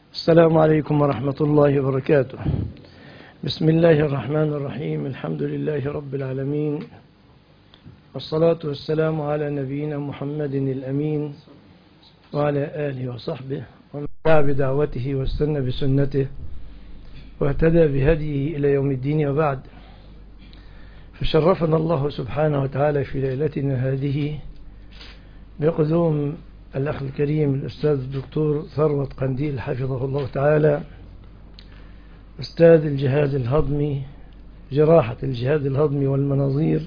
السلام عليكم ورحمة الله وبركاته بسم الله الرحمن الرحيم الحمد لله رب العالمين والصلاة والسلام على نبينا محمد الأمين وعلى آله وصحبه ومن دعا بدعوته واستنى بسنته واهتدى بهديه إلى يوم الدين وبعد فشرفنا الله سبحانه وتعالى في ليلتنا هذه بقدوم الأخ الكريم الأستاذ الدكتور ثروت قنديل حفظه الله تعالى أستاذ الجهاز الهضمي جراحة الجهاز الهضمي والمناظير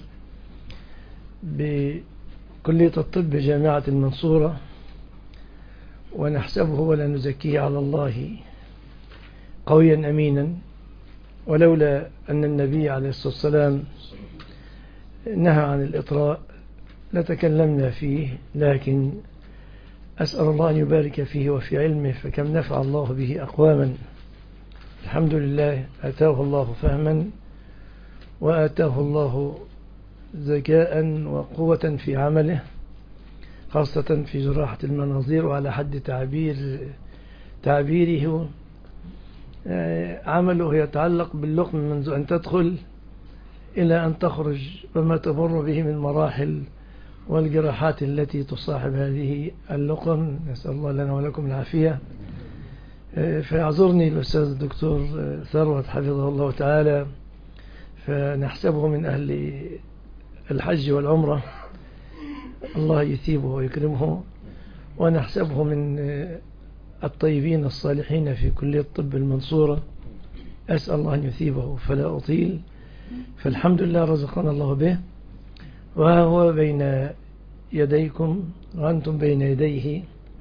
بكلية الطب جامعة المنصورة ونحسبه ولا نزكيه على الله قويا أمينا ولولا أن النبي عليه الصلاة والسلام نهى عن الإطراء لتكلمنا فيه لكن أسأل الله أن يبارك فيه وفي علمه فكم نفع الله به أقواما الحمد لله أتاه الله فهما وآتاه الله ذكاء وقوة في عمله خاصة في جراحة المناظير وعلى حد تعبير تعبيره عمله يتعلق باللقم منذ أن تدخل إلى أن تخرج وما تمر به من مراحل والجراحات التي تصاحب هذه اللقم نسأل الله لنا ولكم العافية فيعذرني الأستاذ الدكتور ثروت حفظه الله تعالى فنحسبه من أهل الحج والعمرة الله يثيبه ويكرمه ونحسبه من الطيبين الصالحين في كلية الطب المنصورة أسأل الله أن يثيبه فلا أطيل فالحمد لله رزقنا الله به وهو بين يديكم وأنتم بين يديه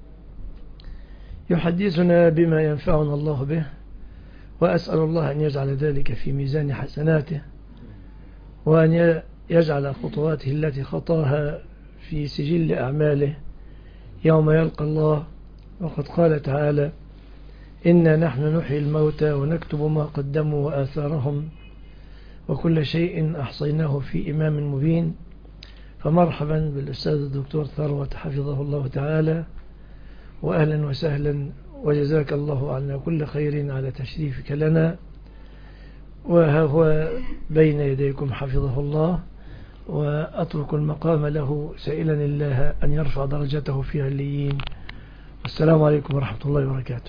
يحدثنا بما ينفعنا الله به وأسأل الله أن يجعل ذلك في ميزان حسناته وأن يجعل خطواته التي خطاها في سجل أعماله يوم يلقى الله وقد قال تعالى إنا نحن نحيي الموتى ونكتب ما قدموا وآثارهم وكل شيء أحصيناه في إمام مبين فمرحبا بالأستاذ الدكتور ثروت حفظه الله تعالى وأهلا وسهلا وجزاك الله عنا كل خير على تشريفك لنا وها هو بين يديكم حفظه الله وأترك المقام له سائلا الله أن يرفع درجته في عليين والسلام عليكم ورحمة الله وبركاته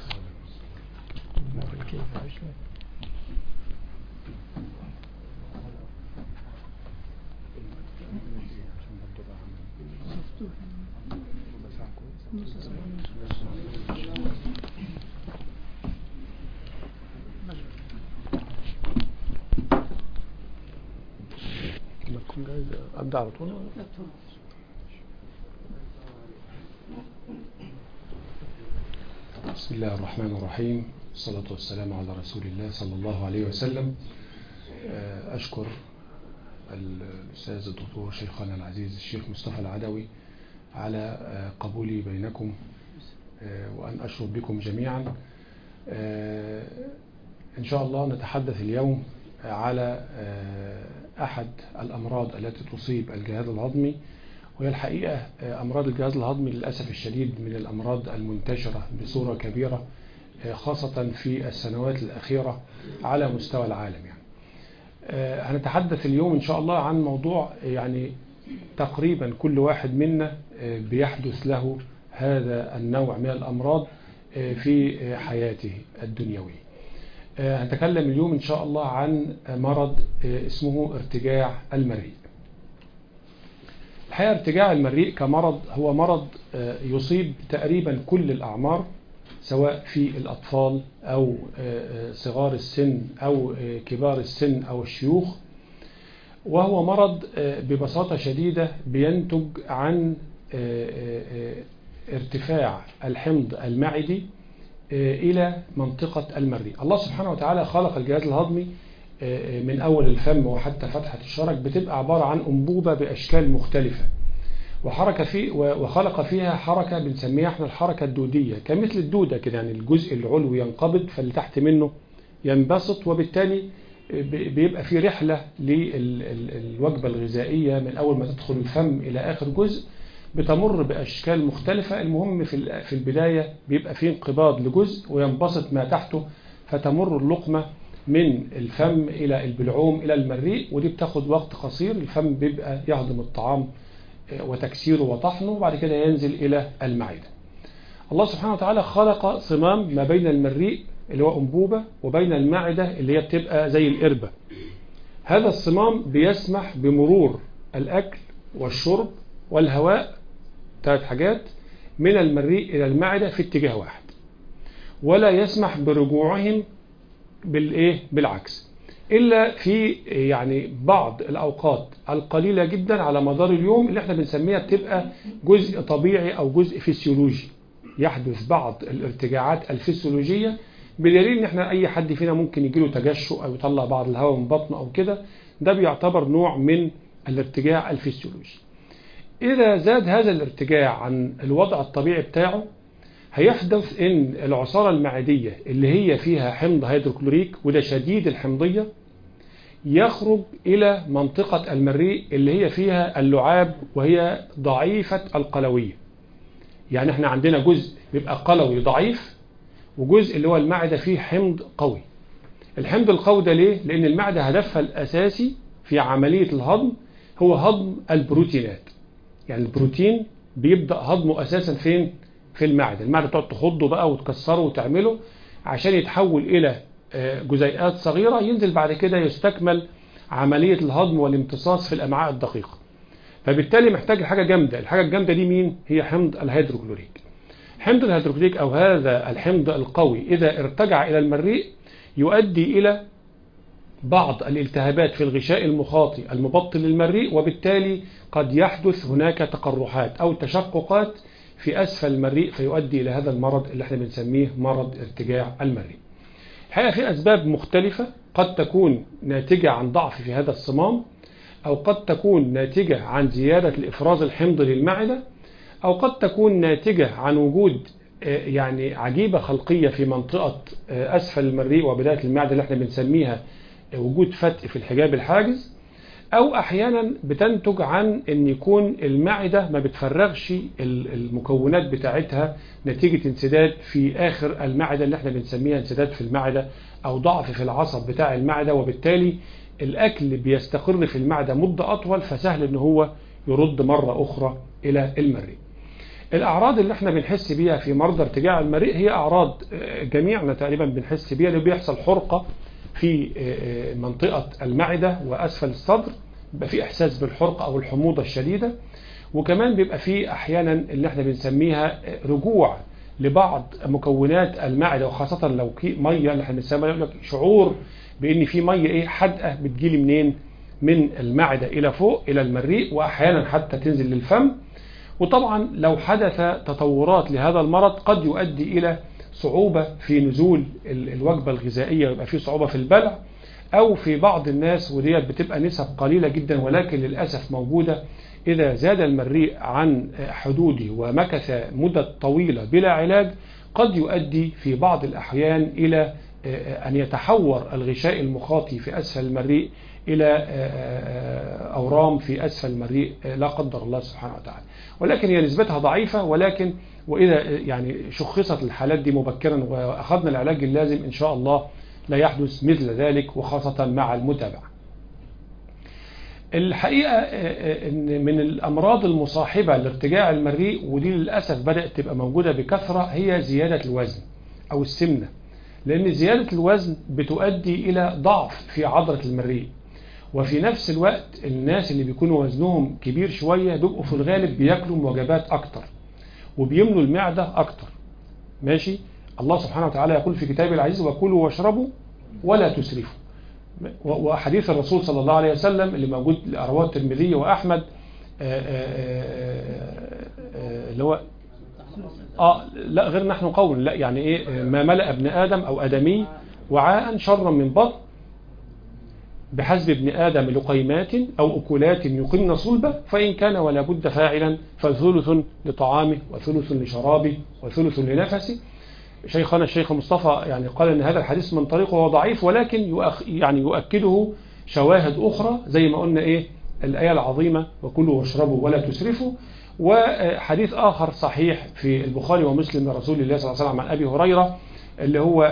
أبدأ على طول بسم الله الرحمن الرحيم الصلاة والسلام على رسول الله صلى الله عليه وسلم أشكر الأستاذ الدكتور شيخنا العزيز الشيخ مصطفى العدوي على قبولي بينكم وأن أشرف بكم جميعا إن شاء الله نتحدث اليوم على أحد الأمراض التي تصيب الجهاز الهضمي وهي الحقيقة أمراض الجهاز الهضمي للأسف الشديد من الأمراض المنتشرة بصورة كبيرة خاصة في السنوات الأخيرة على مستوى العالم يعني. هنتحدث اليوم إن شاء الله عن موضوع يعني تقريبا كل واحد منا بيحدث له هذا النوع من الأمراض في حياته الدنيوية هنتكلم اليوم إن شاء الله عن مرض اسمه ارتجاع المريء الحقيقة ارتجاع المريء كمرض هو مرض يصيب تقريبا كل الأعمار سواء في الأطفال أو صغار السن أو كبار السن أو الشيوخ وهو مرض ببساطة شديدة بينتج عن ارتفاع الحمض المعدي إلى منطقة المريء الله سبحانه وتعالى خلق الجهاز الهضمي من أول الفم وحتى فتحة الشرج بتبقى عبارة عن أنبوبة بأشكال مختلفة وحركة في وخلق فيها حركة بنسميها احنا الحركة الدودية كمثل الدودة كده يعني الجزء العلوي ينقبض فاللي تحت منه ينبسط وبالتالي بيبقى في رحلة للوجبة الغذائية من أول ما تدخل الفم إلى آخر جزء بتمر بأشكال مختلفة المهم في في البداية بيبقى فيه انقباض لجزء وينبسط ما تحته فتمر اللقمة من الفم إلى البلعوم إلى المريء ودي بتاخد وقت قصير الفم بيبقى يهضم الطعام وتكسيره وطحنه وبعد كده ينزل إلى المعدة الله سبحانه وتعالى خلق صمام ما بين المريء اللي هو أنبوبة وبين المعدة اللي هي بتبقى زي القربة هذا الصمام بيسمح بمرور الأكل والشرب والهواء ثلاث حاجات من المريء إلى المعدة في اتجاه واحد ولا يسمح برجوعهم بالإيه بالعكس إلا في يعني بعض الأوقات القليلة جدا على مدار اليوم اللي احنا بنسميها بتبقى جزء طبيعي أو جزء فسيولوجي يحدث بعض الارتجاعات الفسيولوجية بدليل ان احنا اي حد فينا ممكن يجيله تجشؤ او يطلع بعض الهواء من بطنه او كده ده بيعتبر نوع من الارتجاع الفسيولوجي اذا زاد هذا الارتجاع عن الوضع الطبيعي بتاعه هيحدث ان العصارة المعدية اللي هي فيها حمض هيدروكلوريك وده شديد الحمضية يخرج الى منطقة المريء اللي هي فيها اللعاب وهي ضعيفة القلوية يعني احنا عندنا جزء بيبقى قلوي ضعيف وجزء اللي هو المعدة فيه حمض قوي الحمض القوي ده ليه؟ لأن المعدة هدفها الأساسي في عملية الهضم هو هضم البروتينات يعني البروتين بيبدأ هضمه أساسا فين؟ في المعدة المعدة تقعد تخضه بقى وتكسره وتعمله عشان يتحول إلى جزيئات صغيرة ينزل بعد كده يستكمل عملية الهضم والامتصاص في الأمعاء الدقيقة فبالتالي محتاج حاجة جامدة الحاجة الجامدة دي مين؟ هي حمض الهيدروكلوريك حمض الهيدروكلوريك أو هذا الحمض القوي إذا ارتجع إلى المريء يؤدي إلى بعض الالتهابات في الغشاء المخاطي المبطن للمريء وبالتالي قد يحدث هناك تقرحات أو تشققات في أسفل المريء فيؤدي إلى هذا المرض اللي احنا بنسميه مرض ارتجاع المريء الحقيقة في أسباب مختلفة قد تكون ناتجة عن ضعف في هذا الصمام أو قد تكون ناتجة عن زيادة الإفراز الحمضي للمعدة أو قد تكون ناتجة عن وجود يعني عجيبة خلقية في منطقة أسفل المريء وبداية المعدة اللي احنا بنسميها وجود فتق في الحجاب الحاجز أو أحيانا بتنتج عن أن يكون المعدة ما بتفرغش المكونات بتاعتها نتيجة انسداد في آخر المعدة اللي احنا بنسميها انسداد في المعدة أو ضعف في العصب بتاع المعدة وبالتالي الأكل بيستقر في المعدة مدة أطول فسهل أن هو يرد مرة أخرى إلى المريء الأعراض اللي احنا بنحس بيها في مرضى ارتجاع المريء هي أعراض جميعنا تقريبا بنحس بيها اللي بيحصل حرقة في منطقة المعدة وأسفل الصدر بيبقى في إحساس بالحرقة أو الحموضة الشديدة وكمان بيبقى في أحيانا اللي احنا بنسميها رجوع لبعض مكونات المعدة وخاصة لو مية اللي احنا بنسميها يقول لك شعور بأن في مية إيه حدقة بتجيلي منين من المعدة إلى فوق إلى المريء وأحيانا حتى تنزل للفم وطبعا لو حدث تطورات لهذا المرض قد يؤدي إلى صعوبة في نزول الوجبة الغذائية ويبقى في صعوبة في البلع أو في بعض الناس وديت بتبقى نسب قليلة جدا ولكن للأسف موجودة إذا زاد المريء عن حدوده ومكث مدة طويلة بلا علاج قد يؤدي في بعض الأحيان إلى أن يتحور الغشاء المخاطي في أسفل المريء إلى أورام في أسفل المريء لا قدر الله سبحانه وتعالى ولكن هي نسبتها ضعيفة ولكن وإذا يعني شخصت الحالات دي مبكرا وأخذنا العلاج اللازم إن شاء الله لا يحدث مثل ذلك وخاصة مع المتابعة الحقيقة إن من الأمراض المصاحبة لارتجاع المريء ودي للأسف بدأت تبقى موجودة بكثرة هي زيادة الوزن أو السمنة لأن زيادة الوزن بتؤدي إلى ضعف في عضلة المريء وفي نفس الوقت الناس اللي بيكونوا وزنهم كبير شوية بيبقوا في الغالب بياكلوا وجبات أكتر وبيملوا المعدة أكتر ماشي الله سبحانه وتعالى يقول في كتابه العزيز وكلوا واشربوا ولا تسرفوا وحديث الرسول صلى الله عليه وسلم اللي موجود رواه الترمذي وأحمد اللي هو آه لا غير نحن قول لا يعني إيه ما ملأ ابن آدم أو آدمي وعاء شرا من بطن بحسب ابن آدم لقيمات أو أكلات يقمن صلبة فإن كان ولا بد فاعلا فثلث لطعامه وثلث لشرابه وثلث لنفسه شيخنا الشيخ مصطفى يعني قال أن هذا الحديث من طريقه هو ضعيف ولكن يؤخ يعني يؤكده شواهد أخرى زي ما قلنا إيه الآية العظيمة وكلوا واشربوا ولا تسرفوا وحديث آخر صحيح في البخاري ومسلم لرسول الله صلى الله عليه وسلم عن أبي هريرة اللي هو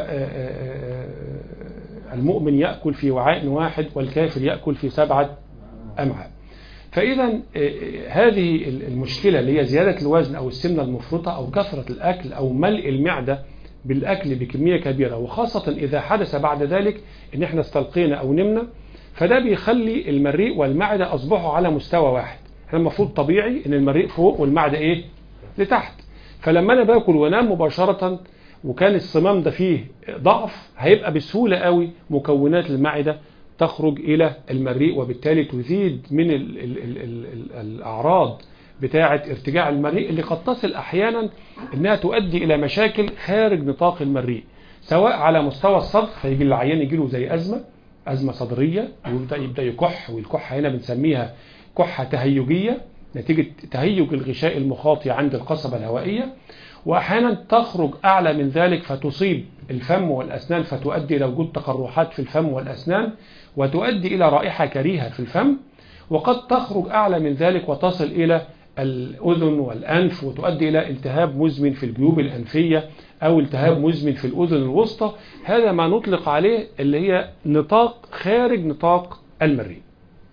المؤمن يأكل في وعاء واحد والكافر يأكل في سبعة أمعاء فإذا هذه المشكلة اللي هي زيادة الوزن أو السمنة المفرطة أو كثرة الأكل أو ملء المعدة بالأكل بكمية كبيرة وخاصة إذا حدث بعد ذلك إن إحنا استلقينا أو نمنا فده بيخلي المريء والمعدة أصبحوا على مستوى واحد احنا المفروض طبيعي إن المريء فوق والمعدة إيه لتحت فلما أنا باكل وانام مباشرة وكان الصمام ده فيه ضعف هيبقى بسهولة قوي مكونات المعدة تخرج إلى المريء وبالتالي تزيد من ال ال ال ال ال الأعراض بتاعة ارتجاع المريء اللي قد تصل أحيانا أنها تؤدي إلى مشاكل خارج نطاق المريء سواء على مستوى الصدر فيجي العيان يجي له زي أزمة أزمة صدرية ويبدأ يبدأ يكح والكحة هنا بنسميها كحة تهيجية نتيجة تهيج الغشاء المخاطي عند القصبة الهوائية وأحيانا تخرج أعلى من ذلك فتصيب الفم والأسنان فتؤدي إلى وجود تقرحات في الفم والأسنان وتؤدي إلى رائحة كريهة في الفم وقد تخرج أعلى من ذلك وتصل إلى الأذن والأنف وتؤدي إلى التهاب مزمن في الجيوب الأنفية أو التهاب مزمن في الأذن الوسطى هذا ما نطلق عليه اللي هي نطاق خارج نطاق المريء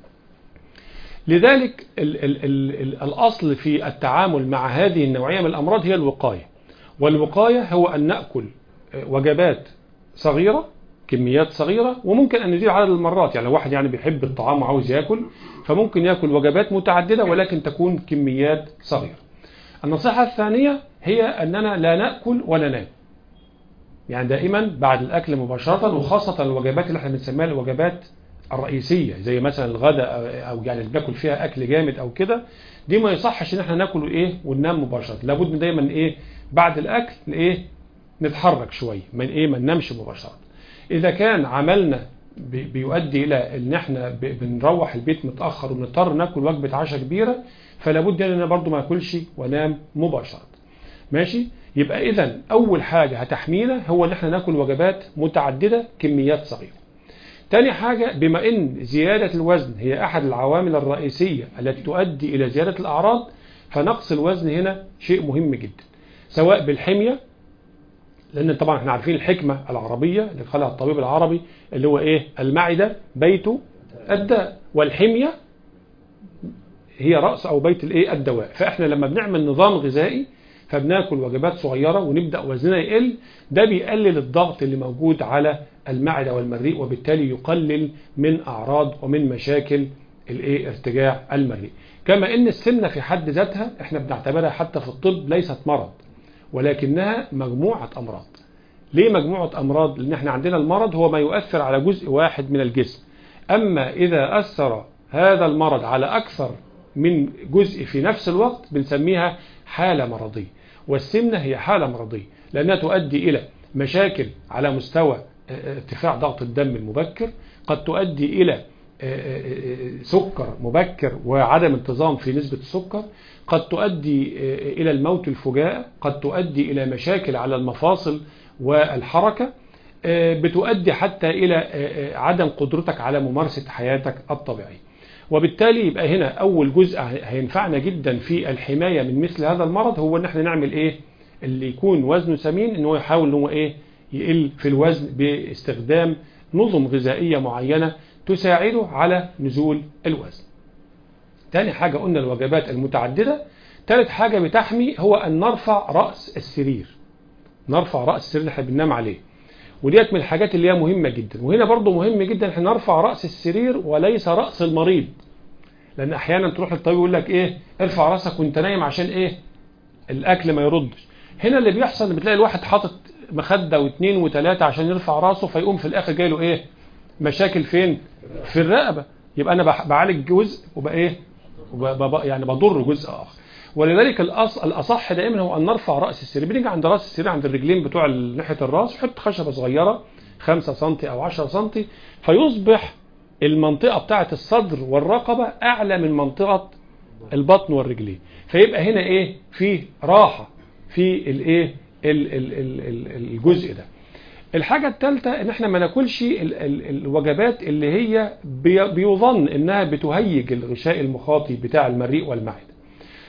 لذلك ال ال ال ال الأصل في التعامل مع هذه النوعية من الأمراض هي الوقاية والوقاية هو أن نأكل وجبات صغيرة كميات صغيرة وممكن أن نزيد عدد المرات يعني لو واحد يعني بيحب الطعام وعاوز يأكل فممكن يأكل وجبات متعددة ولكن تكون كميات صغيرة النصيحة الثانية هي أننا لا نأكل ولا ننام يعني دائما بعد الأكل مباشرة وخاصة الوجبات اللي احنا بنسميها الوجبات الرئيسية زي مثلا الغداء أو يعني بناكل فيها أكل جامد أو كده دي ما يصحش إن احنا ناكل إيه وننام مباشرة لابد من دايما إيه بعد الأكل إيه نتحرك شوية من إيه ما ننامش مباشرة إذا كان عملنا بيؤدي إلى إن إحنا بنروح البيت متأخر وبنضطر ناكل وجبة عشاء كبيرة فلابد إن أنا برضو ما أكلش وأنام مباشرة ماشي يبقى إذا أول حاجة هتحمينا هو إن إحنا ناكل وجبات متعددة كميات صغيرة تاني حاجة بما إن زيادة الوزن هي أحد العوامل الرئيسية التي تؤدي إلى زيادة الأعراض فنقص الوزن هنا شيء مهم جدا سواء بالحمية لأن طبعا احنا عارفين الحكمة العربية اللي قالها الطبيب العربي اللي هو إيه المعدة بيت الداء والحمية هي رأس أو بيت الإيه الدواء فإحنا لما بنعمل نظام غذائي فبناكل وجبات صغيرة ونبدأ وزننا يقل ده بيقلل الضغط اللي موجود على المعدة والمريء وبالتالي يقلل من أعراض ومن مشاكل الايه ارتجاع المريء كما ان السمنة في حد ذاتها احنا بنعتبرها حتى في الطب ليست مرض ولكنها مجموعة أمراض ليه مجموعة أمراض لأن احنا عندنا المرض هو ما يؤثر على جزء واحد من الجسم أما إذا أثر هذا المرض على أكثر من جزء في نفس الوقت بنسميها حالة مرضية والسمنة هي حالة مرضية لأنها تؤدي إلى مشاكل على مستوى ارتفاع ضغط الدم المبكر قد تؤدي إلى سكر مبكر وعدم انتظام في نسبة السكر قد تؤدي إلى الموت الفجاء قد تؤدي إلى مشاكل على المفاصل والحركة بتؤدي حتى إلى عدم قدرتك على ممارسة حياتك الطبيعية وبالتالي يبقى هنا أول جزء هينفعنا جدا في الحماية من مثل هذا المرض هو ان احنا نعمل ايه اللي يكون وزنه سمين ان هو يحاول ان هو ايه يقل في الوزن باستخدام نظم غذائية معينة تساعده على نزول الوزن تاني حاجة قلنا الوجبات المتعددة تالت حاجة بتحمي هو أن نرفع رأس السرير نرفع رأس السرير اللي احنا بننام عليه وديت من الحاجات اللي هي مهمة جدا وهنا برضو مهم جدا احنا نرفع رأس السرير وليس رأس المريض لأن أحيانا تروح للطبيب يقول لك إيه ارفع رأسك وانت نايم عشان إيه الأكل ما يردش هنا اللي بيحصل بتلاقي الواحد حاطط مخدة واثنين وثلاثة عشان يرفع راسه فيقوم في الآخر جاي له إيه مشاكل فين في الرقبة يبقى أنا بعالج جزء وبقى إيه وبقى يعني بضر جزء آخر ولذلك الأص... الأصح دائما هو أن نرفع رأس السرير بنيجي عند رأس السرير عند الرجلين بتوع ناحية الرأس نحط خشبة صغيرة 5 سم أو 10 سم فيصبح المنطقة بتاعة الصدر والرقبة أعلى من منطقة البطن والرجلين فيبقى هنا إيه في راحة في الإيه ال... ال... ال... الجزء ده الحاجة الثالثة ان احنا ما ناكلش ال ال الوجبات اللي هي بي بيظن انها بتهيج الغشاء المخاطي بتاع المريء والمعدة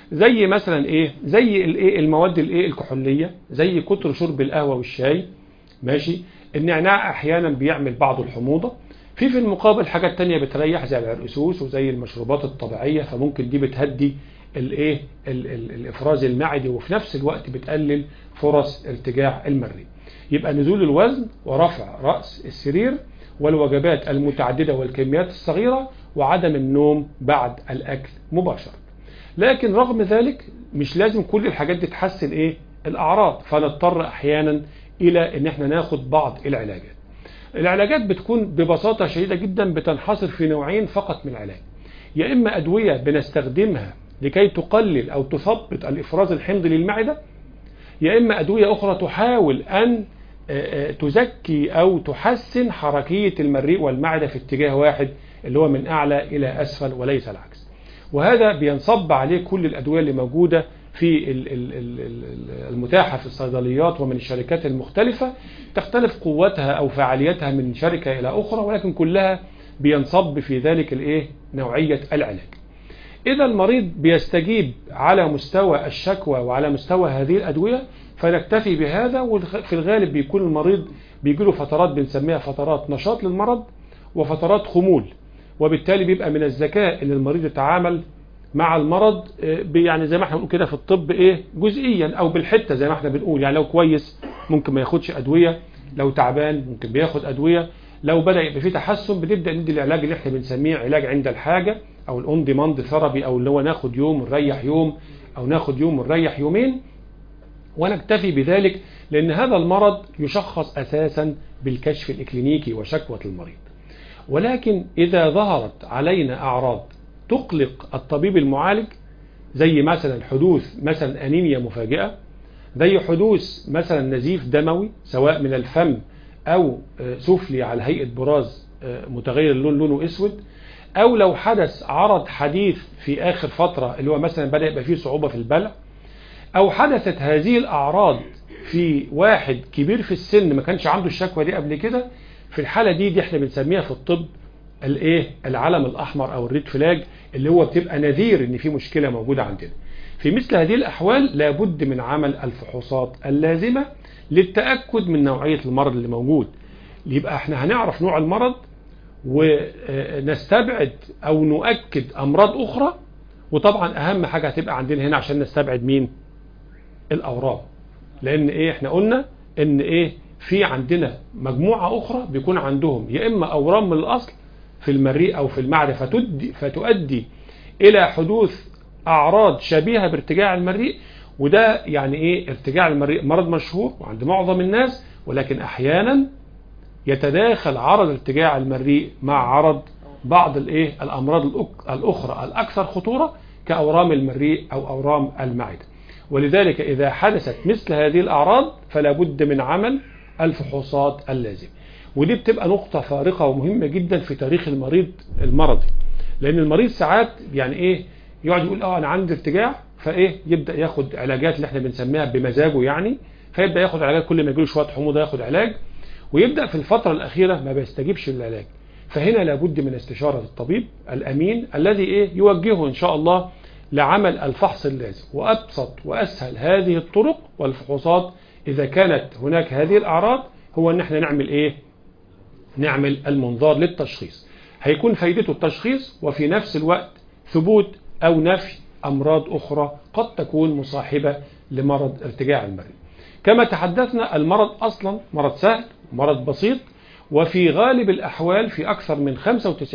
زي مثلا ايه زي الايه المواد الايه الكحوليه زي كتر شرب القهوه والشاي ماشي النعناع احيانا بيعمل بعض الحموضه في في المقابل حاجات تانية بتريح زي العرقسوس وزي المشروبات الطبيعيه فممكن دي بتهدي الايه ال- ال- الافراز المعدي وفي نفس الوقت بتقلل فرص ارتجاع المريء يبقى نزول الوزن ورفع راس السرير والوجبات المتعدده والكميات الصغيره وعدم النوم بعد الاكل مباشره لكن رغم ذلك مش لازم كل الحاجات دي تحسن ايه الاعراض فنضطر احيانا الى ان احنا ناخد بعض العلاجات العلاجات بتكون ببساطه شديده جدا بتنحصر في نوعين فقط من العلاج يا اما ادويه بنستخدمها لكي تقلل او تثبط الافراز الحمضي للمعده يا اما ادويه اخرى تحاول ان آه، آه، تزكي او تحسن حركيه المريء والمعده في اتجاه واحد اللي هو من اعلى الى اسفل وليس العكس وهذا بينصب عليه كل الادويه اللي موجوده في ال- ال- ال- ال- المتاحه في الصيدليات ومن الشركات المختلفه تختلف قوتها او فعاليتها من شركه الى اخرى ولكن كلها بينصب في ذلك الايه نوعيه العلاج إذا المريض بيستجيب على مستوى الشكوى وعلى مستوى هذه الأدوية فنكتفي بهذا وفي الغالب بيكون المريض بيجيله فترات بنسميها فترات نشاط للمرض وفترات خمول وبالتالي بيبقى من الذكاء ان المريض يتعامل مع المرض آه، ب- يعني زي ما احنا بنقول كده في الطب ايه جزئيا او بالحته زي ما احنا بنقول يعني لو كويس ممكن ما ياخدش ادويه لو تعبان ممكن بياخد ادويه لو بدا يبقى في تحسن بنبدا ندي العلاج اللي احنا بنسميه علاج عند الحاجه او الاون ديماند ثيرابي او اللي هو ناخد يوم ونريح يوم او ناخد يوم ونريح يومين ونكتفي بذلك لان هذا المرض يشخص اساسا بالكشف الاكلينيكي وشكوى المريض ولكن اذا ظهرت علينا اعراض تقلق الطبيب المعالج زي مثلا حدوث مثلا انيميا مفاجئه زي حدوث مثلا نزيف دموي سواء من الفم او آه، سفلي على هيئه براز آه، متغير اللون لونه اسود او لو حدث عرض حديث في اخر فتره اللي هو مثلا بدا يبقى فيه صعوبه في البلع او حدثت هذه الاعراض في واحد كبير في السن ما كانش عنده الشكوى دي قبل كده في الحاله دي دي احنا بنسميها في الطب الايه العلم الاحمر او الريد فلاج اللي هو بتبقى نذير ان في مشكله موجوده عندنا في مثل هذه الاحوال لابد من عمل الفحوصات اللازمه للتاكد من نوعيه المرض اللي موجود يبقى احنا هنعرف نوع المرض ونستبعد او نؤكد امراض اخرى وطبعا اهم حاجه هتبقى عندنا هنا عشان نستبعد مين الاورام لان ايه احنا قلنا ان ايه في عندنا مجموعه اخرى بيكون عندهم يا اما اورام من الاصل في المريء او في المعده فتؤدي فتؤدي الى حدوث اعراض شبيهه بارتجاع المريء وده يعني ايه ارتجاع المريء مرض مشهور وعند معظم الناس ولكن احيانا يتداخل عرض ارتجاع المريء مع عرض بعض الايه الامراض الأك- الاخرى الاكثر خطوره كاورام المريء او اورام المعده ولذلك اذا حدثت مثل هذه الاعراض فلا بد من عمل الفحوصات اللازمه ودي بتبقى نقطه فارقه ومهمه جدا في تاريخ المريض المرضي لان المريض ساعات يعني ايه يقعد يقول اه انا عندي ارتجاع فايه يبدا ياخد علاجات اللي احنا بنسميها بمزاجه يعني فيبدا ياخد علاجات كل ما يجيله شويه حموضه ياخد علاج ويبدا في الفتره الاخيره ما بيستجيبش للعلاج فهنا لابد من استشاره الطبيب الامين الذي ايه يوجهه ان شاء الله لعمل الفحص اللازم وابسط واسهل هذه الطرق والفحوصات اذا كانت هناك هذه الاعراض هو ان احنا نعمل ايه نعمل المنظار للتشخيص هيكون فايدته التشخيص وفي نفس الوقت ثبوت او نفي امراض اخرى قد تكون مصاحبه لمرض ارتجاع المريء كما تحدثنا المرض اصلا مرض سهل مرض بسيط وفي غالب الاحوال في اكثر من 95%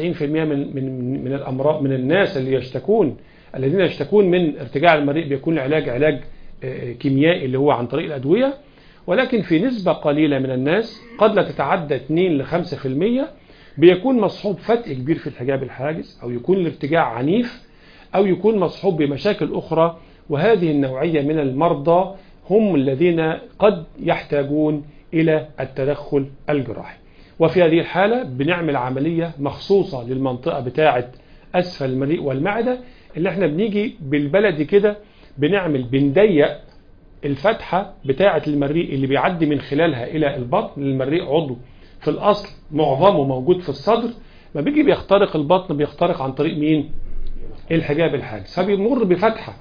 من من من الامراض من الناس اللي يشتكون الذين يشتكون من ارتجاع المريء بيكون العلاج علاج آه، كيميائي اللي هو عن طريق الادويه ولكن في نسبه قليله من الناس قد لا تتعدى 2 ل 5% بيكون مصحوب فتق كبير في الحجاب الحاجز او يكون الارتجاع عنيف او يكون مصحوب بمشاكل اخرى وهذه النوعيه من المرضى هم الذين قد يحتاجون الى التدخل الجراحي وفي هذه الحالة بنعمل عملية مخصوصة للمنطقة بتاعة أسفل المريء والمعدة اللي احنا بنيجي بالبلدي كده بنعمل بنضيق الفتحة بتاعة المريء اللي بيعدي من خلالها إلى البطن المريء عضو في الأصل معظمه موجود في الصدر ما بيجي بيخترق البطن بيخترق عن طريق مين؟ الحجاب الحاجز فبيمر بفتحة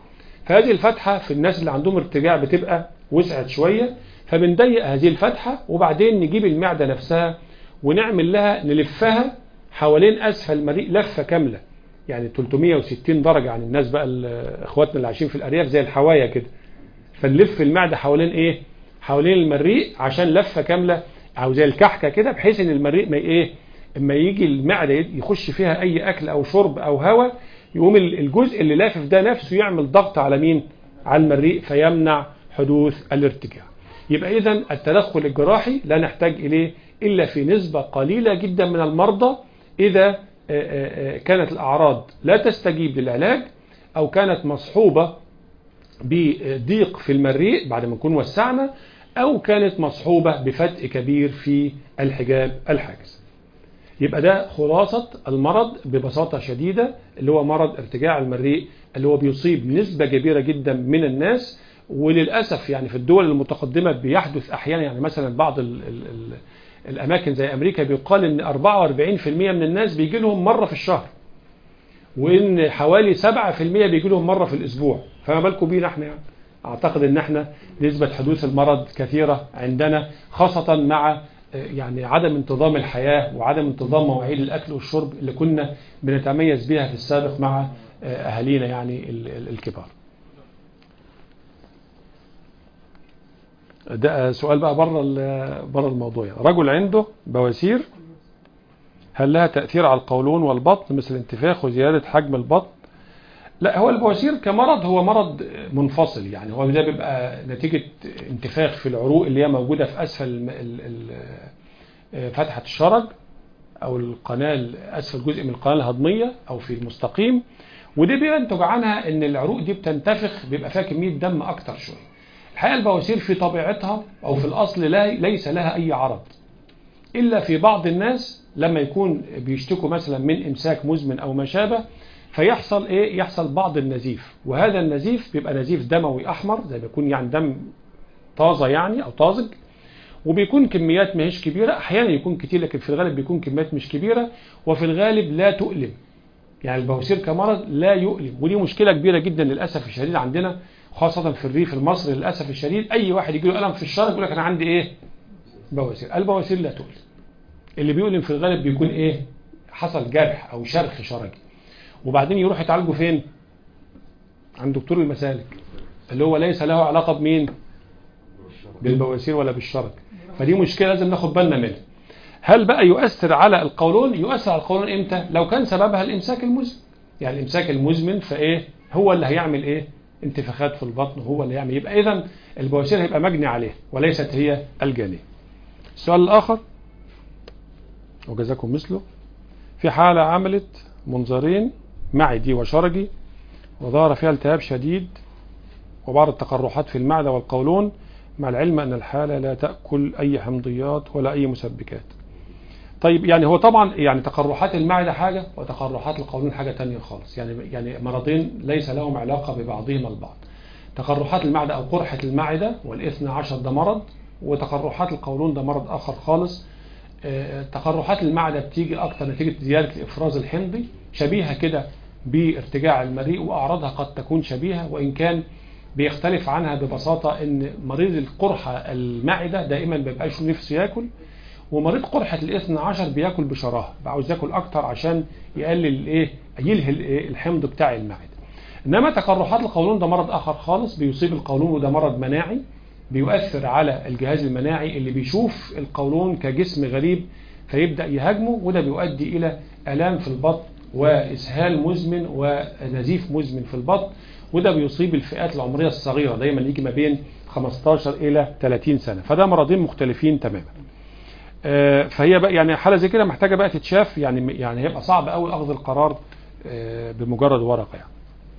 فهذه الفتحة في الناس اللي عندهم ارتجاع بتبقى وسعت شوية فبنضيق هذه الفتحة وبعدين نجيب المعدة نفسها ونعمل لها نلفها حوالين أسفل المريء لفة كاملة يعني 360 درجة عن الناس بقى اخواتنا اللي عايشين في الأرياف زي الحوايا كده فنلف المعدة حوالين ايه حوالين المريء عشان لفة كاملة او زي الكحكة كده بحيث ان المريء ما ايه اما يجي المعدة يخش فيها اي اكل او شرب او هواء يقوم الجزء اللي لافف ده نفسه يعمل ضغط على مين على المريء فيمنع حدوث الارتجاع يبقى اذا التدخل الجراحي لا نحتاج اليه الا في نسبة قليلة جدا من المرضى اذا كانت الاعراض لا تستجيب للعلاج او كانت مصحوبة بضيق في المريء بعد ما نكون وسعنا او كانت مصحوبة بفتق كبير في الحجاب الحاجز يبقى ده خلاصة المرض ببساطة شديدة اللي هو مرض ارتجاع المريء اللي هو بيصيب نسبة كبيرة جدا من الناس وللأسف يعني في الدول المتقدمة بيحدث أحيانا يعني مثلا بعض ال ال ال الأماكن زي أمريكا بيقال إن 44% من الناس بيجي لهم مرة في الشهر وإن حوالي 7% بيجي لهم مرة في الأسبوع فما بالكم بينا احنا يعني أعتقد إن احنا نسبة حدوث المرض كثيرة عندنا خاصة مع يعني عدم انتظام الحياة وعدم انتظام مواعيد الأكل والشرب اللي كنا بنتميز بها في السابق مع أهالينا يعني الكبار ده سؤال بقى بره بره الموضوع يعني رجل عنده بواسير هل لها تأثير على القولون والبطن مثل انتفاخ وزيادة حجم البطن لا هو البواسير كمرض هو مرض منفصل يعني هو ده بيبقى نتيجة انتفاخ في العروق اللي هي موجودة في أسفل فتحة الشرج أو القناة أسفل جزء من القناة الهضمية أو في المستقيم ودي بينتج عنها ان العروق دي بتنتفخ بيبقى فيها كمية دم أكتر شوية الحقيقة البواسير في طبيعتها أو في الأصل لا ليس لها أي عرض إلا في بعض الناس لما يكون بيشتكوا مثلا من إمساك مزمن أو ما شابه فيحصل إيه يحصل بعض النزيف وهذا النزيف بيبقى نزيف دموي أحمر زي بيكون يعني دم طازة يعني أو طازج وبيكون كميات ماهيش كبيرة أحيانا يكون كتير لكن في الغالب بيكون كميات مش كبيرة وفي الغالب لا تؤلم يعني البواسير كمرض لا يؤلم ودي مشكلة كبيرة جدا للأسف الشديد عندنا خاصة في الريف المصري للأسف الشديد أي واحد يجي له ألم في الشرج يقول لك أنا عندي إيه بواسير البواسير لا تؤلم اللي بيؤلم في الغالب بيكون إيه حصل جرح أو شرخ شرجي وبعدين يروح يتعالجه فين عند دكتور المسالك اللي هو ليس له علاقة بمين بالبواسير ولا بالشرج فدي مشكلة لازم ناخد بالنا منها هل بقى يؤثر على القولون يؤثر على القولون امتى لو كان سببها الامساك المزمن يعني الامساك المزمن فايه هو اللي هيعمل ايه انتفاخات في البطن هو اللي يعمل يبقى اذا البواسير هيبقى مجني عليه وليست هي الجانيه السؤال الاخر وجزاكم مثله في حالة عملت منظرين معدي وشرجي وظهر فيها التهاب شديد وبعض التقرحات في المعدة والقولون مع العلم أن الحالة لا تأكل أي حمضيات ولا أي مسبكات طيب يعني هو طبعا يعني تقرحات المعدة حاجة وتقرحات القولون حاجة تانية خالص يعني يعني مرضين ليس لهم علاقة ببعضهما البعض تقرحات المعدة أو قرحة المعدة والإثنى عشر ده مرض وتقرحات القولون ده مرض آخر خالص تقرحات المعدة بتيجي أكتر نتيجة زيادة الإفراز الحمضي شبيهة كده بارتجاع المريء وأعراضها قد تكون شبيهة وإن كان بيختلف عنها ببساطة ان مريض القرحة المعدة دائما بيبقاش نفسه ياكل ومريض قرحة الاثنى عشر بياكل بشراهة عاوز ياكل اكتر عشان يقلل ايه يلهي الحمض بتاع المعدة انما تقرحات القولون ده مرض اخر خالص بيصيب القولون وده مرض مناعي بيؤثر على الجهاز المناعي اللي بيشوف القولون كجسم غريب فيبدأ يهاجمه وده بيؤدي الى الام في البطن واسهال مزمن ونزيف مزمن في البطن وده بيصيب الفئات العمرية الصغيرة دايما يجي ما بين 15 إلى 30 سنة فده مرضين مختلفين تماما فهي بقى يعني حالة زي كده محتاجة بقى تتشاف يعني يعني هيبقى صعب قوي أخذ القرار بمجرد ورقة يعني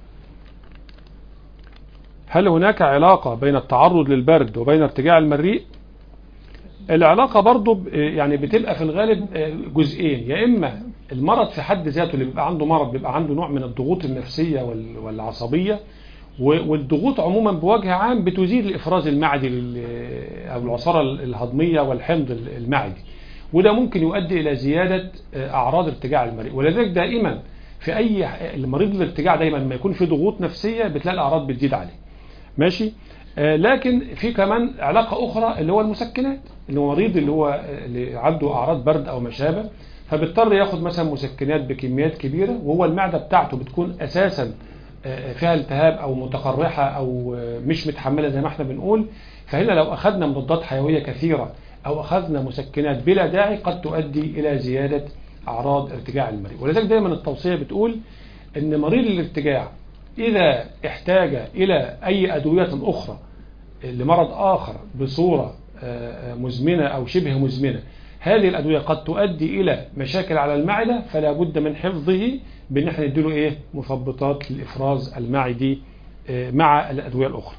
هل هناك علاقة بين التعرض للبرد وبين ارتجاع المريء العلاقة برضو يعني بتبقى في الغالب جزئين يا إما المرض في حد ذاته اللي بيبقى عنده مرض بيبقى عنده نوع من الضغوط النفسية والعصبية والضغوط عموما بوجه عام بتزيد الإفراز المعدي أو العصارة الهضمية والحمض المعدي وده ممكن يؤدي إلى زيادة أعراض ارتجاع المريء ولذلك دائما في اي المريض الارتجاع دايما لما يكون في ضغوط نفسيه بتلاقي الاعراض بتزيد عليه ماشي آه لكن في كمان علاقه اخرى اللي هو المسكنات اللي هو مريض اللي هو اللي عنده اعراض برد او ما شابه فبيضطر ياخد مثلا مسكنات بكميات كبيره وهو المعده بتاعته بتكون اساسا فيها التهاب او متقرحه او مش متحمله زي ما احنا بنقول فهنا لو اخذنا مضادات حيويه كثيره او اخذنا مسكنات بلا داعي قد تؤدي الى زياده اعراض ارتجاع المريض ولذلك دايما التوصيه بتقول ان مريض الارتجاع اذا احتاج الى اي ادويه اخرى لمرض اخر بصوره مزمنه او شبه مزمنه هذه الادويه قد تؤدي الى مشاكل على المعده فلا بد من حفظه بان احنا نديله ايه مثبطات للافراز المعدي مع الادويه الاخرى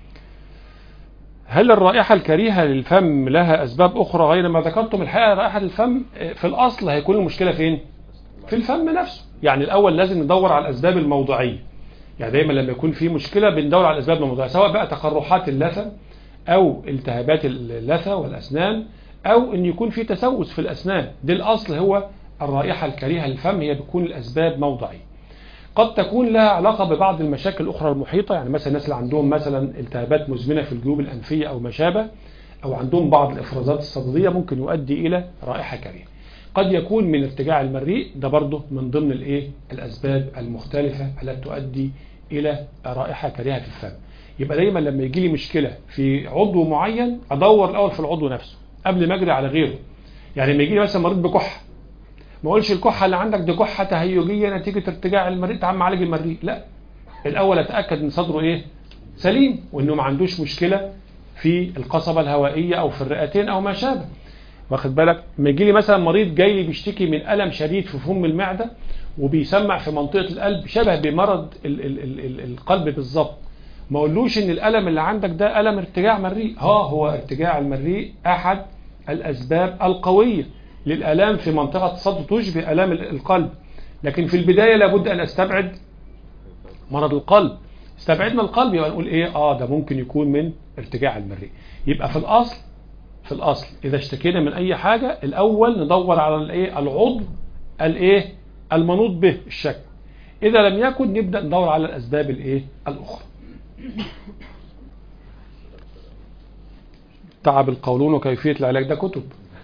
هل الرائحة الكريهة للفم لها أسباب أخرى غير ما ذكرتم الحقيقة رائحة الفم في الأصل هيكون المشكلة فين؟ في الفم نفسه يعني الأول لازم ندور على الأسباب الموضعية يعني دايما لما يكون في مشكلة بندور على الأسباب الموضعية سواء بقى تقرحات اللثة أو التهابات اللثة والأسنان أو أن يكون في تسوس في الأسنان دي الأصل هو الرائحة الكريهة للفم هي بتكون الأسباب موضعية قد تكون لها علاقة ببعض المشاكل الأخرى المحيطة يعني مثلا الناس اللي عندهم مثلا التهابات مزمنة في الجيوب الأنفية أو ما شابه أو عندهم بعض الإفرازات الصددية ممكن يؤدي إلى رائحة كريهة قد يكون من ارتجاع المريء ده برضه من ضمن الايه الأسباب المختلفة التي تؤدي إلى رائحة كريهة في الفم يبقى دايما لما يجي لي مشكلة في عضو معين أدور الأول في العضو نفسه قبل ما أجري على غيره يعني لما يجي لي مثلا مريض بكحة ما اقولش الكحه اللي عندك دي كحه تهيجيه نتيجه ارتجاع المريء تعال معالج المريء لا الاول اتاكد ان صدره ايه سليم وانه ما عندوش مشكله في القصبه الهوائيه او في الرئتين او ما شابه واخد بالك لما يجي لي مثلا مريض جاي لي بيشتكي من الم شديد في فم المعده وبيسمع في منطقه القلب شبه بمرض ال ال ال ال القلب بالظبط ما اقولوش ان الالم اللي عندك ده الم ارتجاع مريء ها هو ارتجاع المريء احد الاسباب القويه للآلام في منطقة الصدر تشبه آلام القلب لكن في البداية لابد أن أستبعد مرض القلب استبعدنا القلب يبقى نقول إيه آه ده ممكن يكون من ارتجاع المريء يبقى في الأصل في الأصل إذا اشتكينا من أي حاجة الأول ندور على الإيه العضو الإيه المنوط به الشك إذا لم يكن نبدأ ندور على الأسباب الإيه الأخرى تعب القولون وكيفية العلاج ده كتب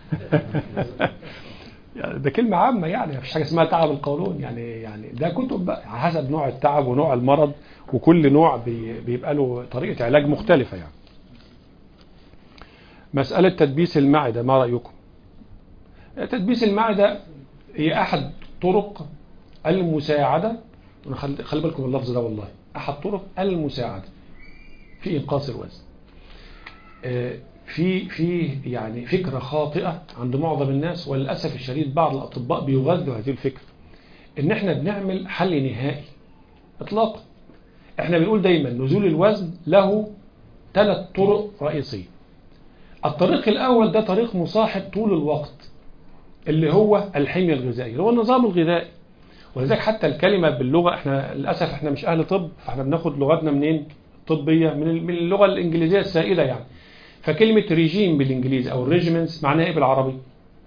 يعني ده كلمة عامة يعني مفيش حاجة اسمها تعب القولون يعني يعني ده كتب بقى حسب نوع التعب ونوع المرض وكل نوع بيبقى له طريقة علاج مختلفة يعني مسألة تدبيس المعدة ما رأيكم تدبيس المعدة هي أحد طرق المساعدة خلي بالكم اللفظ ده والله أحد طرق المساعدة في إنقاص الوزن في في يعني فكرة خاطئة عند معظم الناس وللأسف الشديد بعض الأطباء بيغذوا هذه الفكرة إن إحنا بنعمل حل نهائي إطلاقا إحنا بنقول دايما نزول الوزن له ثلاث طرق رئيسية الطريق الأول ده طريق مصاحب طول الوقت اللي هو الحمية الغذائية اللي هو النظام الغذائي ولذلك حتى الكلمة باللغة احنا للأسف احنا مش أهل طب فاحنا بناخد لغتنا منين طبية من اللغة الإنجليزية السائدة يعني فكلمة ريجيم بالإنجليزي أو الريجيمنتس معناها إيه بالعربي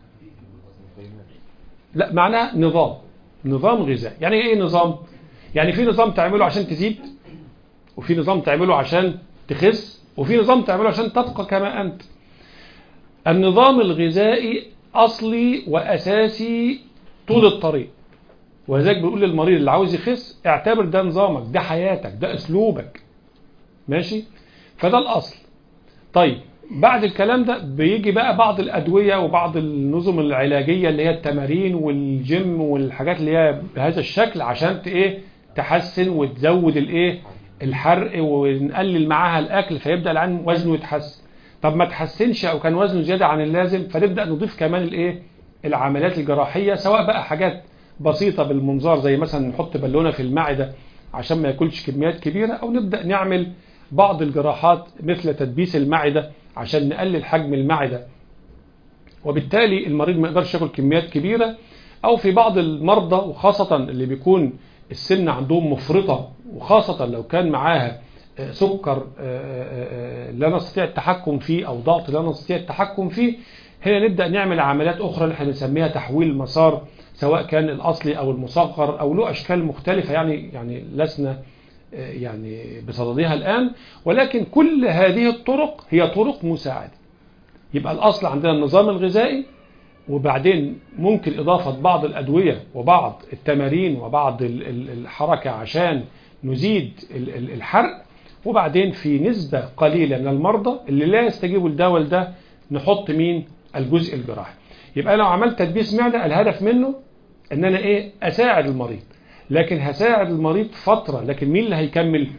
لا معناها نظام نظام غذائي يعني إيه نظام يعني في نظام تعمله عشان تزيد وفي نظام تعمله عشان تخس وفي نظام تعمله عشان تبقى كما أنت النظام الغذائي أصلي وأساسي طول الطريق ولذلك بيقول للمريض اللي عاوز يخس اعتبر ده نظامك ده حياتك ده أسلوبك ماشي فده الأصل طيب بعد الكلام ده بيجي بقى بعض الأدوية وبعض النظم العلاجية اللي هي التمارين والجيم والحاجات اللي هي بهذا الشكل عشان ايه تحسن وتزود الايه الحرق ونقلل معاها الأكل فيبدأ العين وزنه يتحسن طب ما تحسنش أو كان وزنه زيادة عن اللازم فنبدأ نضيف كمان الايه العمليات الجراحية سواء بقى حاجات بسيطة بالمنظار زي مثلا نحط بالونة في المعدة عشان ما ياكلش كميات كبيرة أو نبدأ نعمل بعض الجراحات مثل تدبيس المعدة عشان نقلل حجم المعدة وبالتالي المريض ما يقدرش ياكل كميات كبيرة أو في بعض المرضى وخاصة اللي بيكون السن عندهم مفرطة وخاصة لو كان معاها آه، سكر آه، آه، آه، لا نستطيع التحكم فيه او ضغط لا نستطيع التحكم فيه هنا نبدا نعمل عمليات اخرى اللي احنا بنسميها تحويل المسار سواء كان الاصلي او المصغر او له اشكال مختلفه يعني يعني لسنا آه، يعني بصددها الان ولكن كل هذه الطرق هي طرق مساعده يبقى الاصل عندنا النظام الغذائي وبعدين ممكن إضافة بعض الأدوية وبعض التمارين وبعض ال- ال- الحركة عشان نزيد ال- ال- الحرق وبعدين في نسبة قليلة من المرضى اللي لا يستجيبوا لده ده نحط مين الجزء الجراحي يبقى لو عملت تدبيس معدة الهدف منه ان انا ايه اساعد المريض لكن هساعد المريض فترة لكن مين اللي هيكمل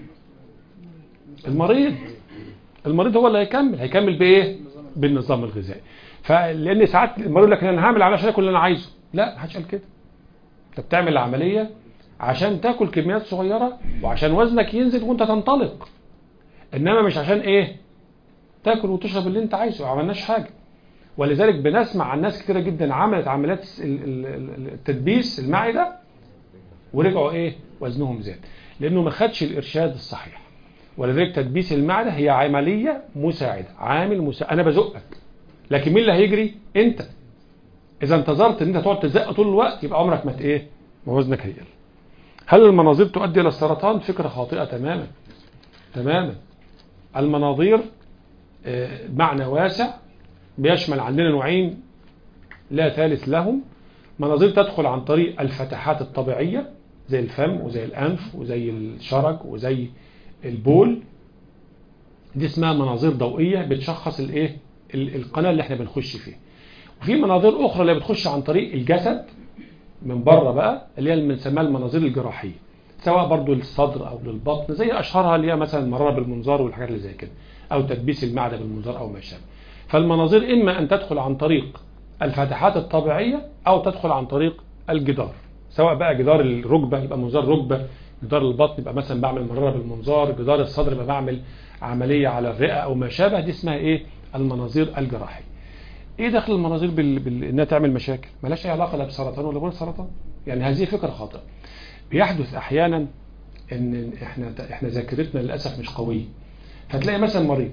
المريض المريض هو اللي هيكمل هيكمل بايه بالنظام الغذائي فلان ساعات المريض يقول لك انا هعمل عمليه عشان اكل اللي انا عايزه لا محدش قال كده انت بتعمل العمليه عشان تاكل كميات صغيره وعشان وزنك ينزل وانت تنطلق انما مش عشان ايه تاكل وتشرب اللي انت عايزه ما عملناش حاجه ولذلك بنسمع عن ناس كتيره جدا عملت عمليات ال- ال- ال- التدبيس المعده ورجعوا ايه وزنهم زاد لانه ما خدش الارشاد الصحيح ولذلك تدبيس المعده هي عمليه مساعده عامل مساعد انا بزقك لكن مين اللي هيجري انت اذا انتظرت ان انت تقعد تزق طول الوقت يبقى عمرك ما ت- ايه ما وزنك هيقل هل المناظير تؤدي الى السرطان فكره خاطئه تماما تماما المناظير آه، معنى واسع بيشمل عندنا نوعين لا ثالث لهم مناظير تدخل عن طريق الفتحات الطبيعية زي الفم وزي الأنف وزي الشرج وزي البول دي اسمها مناظير ضوئية بتشخص الايه ال- القناة اللي احنا بنخش فيها وفي مناظير أخرى اللي بتخش عن طريق الجسد من بره بقى اللي هي اللي بنسميها المناظير الجراحية سواء برضو للصدر أو للبطن زي أشهرها اللي هي مثلا مرارة بالمنظار والحاجات اللي زي كده أو تدبيس المعدة بالمنظار أو ما شابه فالمناظير إما أن تدخل عن طريق الفتحات الطبيعية أو تدخل عن طريق الجدار سواء بقى جدار الركبة يبقى منظار ركبة جدار البطن يبقى مثلا بعمل مرارة بالمنظار جدار الصدر يبقى بعمل عملية على الرئة أو ما شابه دي اسمها إيه المناظير الجراحية ايه دخل المناظير بال... بال... انها تعمل مشاكل ملاش اي علاقه لا بسرطان ولا غير سرطان يعني هذه فكره خاطئه بيحدث احيانا ان احنا احنا ذاكرتنا للاسف مش قويه فتلاقي مثلا مريض